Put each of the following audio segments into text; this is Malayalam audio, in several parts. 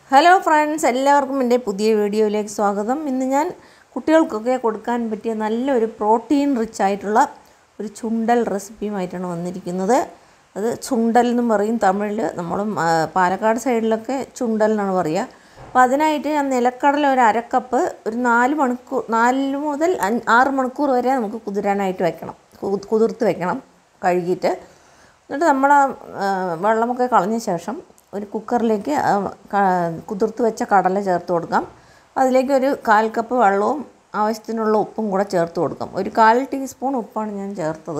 ഹലോ ഫ്രണ്ട്സ് എല്ലാവർക്കും എൻ്റെ പുതിയ വീഡിയോയിലേക്ക് സ്വാഗതം ഇന്ന് ഞാൻ കുട്ടികൾക്കൊക്കെ കൊടുക്കാൻ പറ്റിയ നല്ലൊരു പ്രോട്ടീൻ റിച്ച് ആയിട്ടുള്ള ഒരു ചുണ്ടൽ റെസിപ്പിയുമായിട്ടാണ് വന്നിരിക്കുന്നത് അത് ചുണ്ടൽ എന്നും പറയും തമിഴിൽ നമ്മൾ പാലക്കാട് സൈഡിലൊക്കെ ചുണ്ടൽ എന്നാണ് പറയുക അപ്പോൾ അതിനായിട്ട് ഞാൻ നിലക്കടല ഒരു അരക്കപ്പ് ഒരു നാല് മണിക്കൂർ നാല് മുതൽ അഞ്ച് ആറ് മണിക്കൂർ വരെ നമുക്ക് കുതിരാനായിട്ട് വെക്കണം കു- കുതിർത്ത് വെക്കണം കഴുകിയിട്ട് എന്നിട്ട് നമ്മൾ ആ വെള്ളമൊക്കെ കളഞ്ഞ ശേഷം ഒരു കുക്കറിലേക്ക് ആ ക- കുതിർത്ത് വെച്ച കടല ചേർത്ത് കൊടുക്കാം അതിലേക്ക് ഒരു കാൽ കപ്പ് വെള്ളവും ആവശ്യത്തിനുള്ള ഉപ്പും കൂടെ ചേർത്ത് കൊടുക്കാം ഒരു കാൽ ടീസ്പൂൺ ഉപ്പാണ് ഞാൻ ചേർത്തത്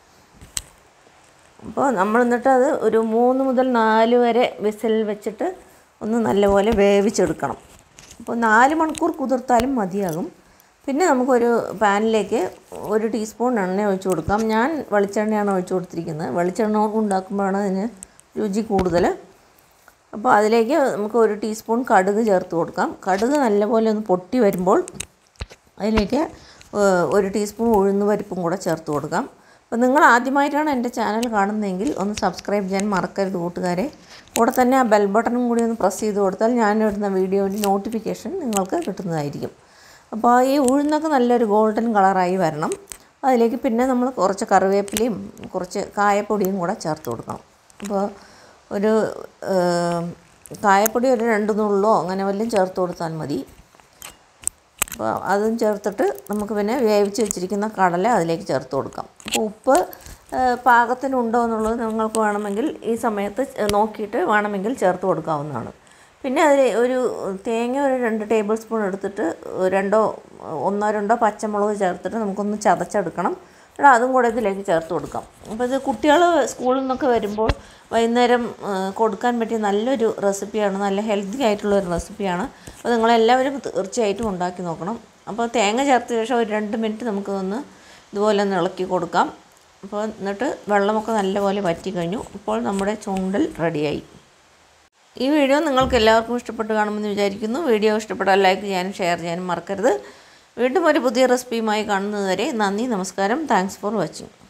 അപ്പോൾ നമ്മൾ എന്നിട്ട് അത് ഒരു മൂന്ന് മുതൽ നാല് വരെ വിസിൽ വെച്ചിട്ട് ഒന്ന് നല്ലപോലെ വേവിച്ചെടുക്കണം അപ്പോൾ നാല് മണിക്കൂർ കുതിർത്താലും മതിയാകും പിന്നെ നമുക്കൊരു പാനിലേക്ക് ഒരു ടീസ്പൂൺ എണ്ണ ഒഴിച്ച് കൊടുക്കാം ഞാൻ വെളിച്ചെണ്ണയാണ് ഒഴിച്ച് കൊടുത്തിരിക്കുന്നത് വെളിച്ചെണ്ണ ഉണ്ടാക്കുമ്പോഴാണ് അതിന് രുചി കൂടുതൽ അപ്പോൾ അതിലേക്ക് നമുക്ക് ഒരു ടീസ്പൂൺ കടുക് ചേർത്ത് കൊടുക്കാം കടുക് നല്ലപോലെ ഒന്ന് പൊട്ടി വരുമ്പോൾ അതിലേക്ക് ഏഹ്, ഒരു ടീസ്പൂൺ ഉഴുന്ന് പരിപ്പും കൂടെ ചേർത്ത് കൊടുക്കാം അപ്പോൾ നിങ്ങൾ ആദ്യമായിട്ടാണ് എൻ്റെ ചാനൽ കാണുന്നതെങ്കിൽ ഒന്ന് സബ്സ്ക്രൈബ് ചെയ്യാൻ മറക്കരുത് കൂട്ടുകാരെ കൂടെ തന്നെ ആ ബെൽ ബട്ടണും കൂടി ഒന്ന് പ്രസ് ചെയ്ത് കൊടുത്താൽ ഞാൻ ഇടുന്ന വീഡിയോൻ്റെ നോട്ടിഫിക്കേഷൻ നിങ്ങൾക്ക് കിട്ടുന്നതായിരിക്കും അപ്പോൾ ഈ ഉഴുന്നൊക്കെ നല്ലൊരു ഗോൾഡൻ കളറായി വരണം അതിലേക്ക് പിന്നെ നമ്മൾ കുറച്ച് കറിവേപ്പിലയും കുറച്ച് കായപ്പൊടിയും കൂടെ ചേർത്ത് കൊടുക്കണം അപ്പോൾ ഒരു ഏഹ്, കായപ്പൊടി ഒരു രണ്ട് നുള്ളോ അങ്ങനെ വല്ലതും ചേർത്ത് കൊടുത്താൽ മതി അപ്പോൾ അതും ചേർത്തിട്ട് നമുക്ക് പിന്നെ വേവിച്ച് വെച്ചിരിക്കുന്ന കടല അതിലേക്ക് ചേർത്ത് കൊടുക്കാം അപ്പോൾ ഉപ്പ് ഏഹ്, പാകത്തിനുണ്ടോ എന്നുള്ളത് നിങ്ങൾക്ക് വേണമെങ്കിൽ ഈ സമയത്ത് ചെ- നോക്കിയിട്ട് വേണമെങ്കിൽ ചേർത്ത് കൊടുക്കാവുന്നതാണ് പിന്നെ അതിൽ ഒരു തേങ്ങ ഒരു രണ്ട് ടേബിൾ സ്പൂൺ എടുത്തിട്ട് രണ്ടോ ഒന്നോ രണ്ടോ പച്ചമുളക് ചേർത്തിട്ട് നമുക്കൊന്ന് ചതച്ചെടുക്കണം എന്നിട്ട് അതും കൂടെ ഇതിലേക്ക് ചേർത്ത് കൊടുക്കാം അപ്പോൾ ഇത് കുട്ടികൾ സ്കൂളിൽ നിന്നൊക്കെ വരുമ്പോൾ വൈകുന്നേരം ആ, കൊടുക്കാൻ പറ്റിയ നല്ലൊരു റെസിപ്പിയാണ് നല്ല ഹെൽത്തി ആയിട്ടുള്ള ഒരു റെസിപ്പിയാണ് അപ്പോൾ നിങ്ങളെല്ലാവരും തീർച്ചയായിട്ടും ഉണ്ടാക്കി നോക്കണം അപ്പോൾ തേങ്ങ ചേർത്ത ശേഷം ഒരു രണ്ട് മിനിറ്റ് നമുക്ക് ഒന്ന് ഇതുപോലെ ഒന്ന് ഇളക്കി കൊടുക്കാം അപ്പോൾ എന്നിട്ട് വെള്ളമൊക്കെ നല്ലപോലെ വറ്റി കഴിഞ്ഞു ഇപ്പോൾ നമ്മുടെ ചുണ്ടൽ റെഡിയായി ഈ വീഡിയോ നിങ്ങൾക്ക് എല്ലാവർക്കും ഇഷ്ടപ്പെട്ട് കാണുമെന്ന് വിചാരിക്കുന്നു വീഡിയോ ഇഷ്ടപ്പെട്ടാൽ ലൈക്ക് ചെയ്യാനും ഷെയർ ചെയ്യാനും മറക്കരുത് വീണ്ടും ഒരു പുതിയ റെസിപ്പിയുമായി കാണുന്നതുവരെ നന്ദി നമസ്കാരം താങ്ക്സ് ഫോർ വാച്ചിങ്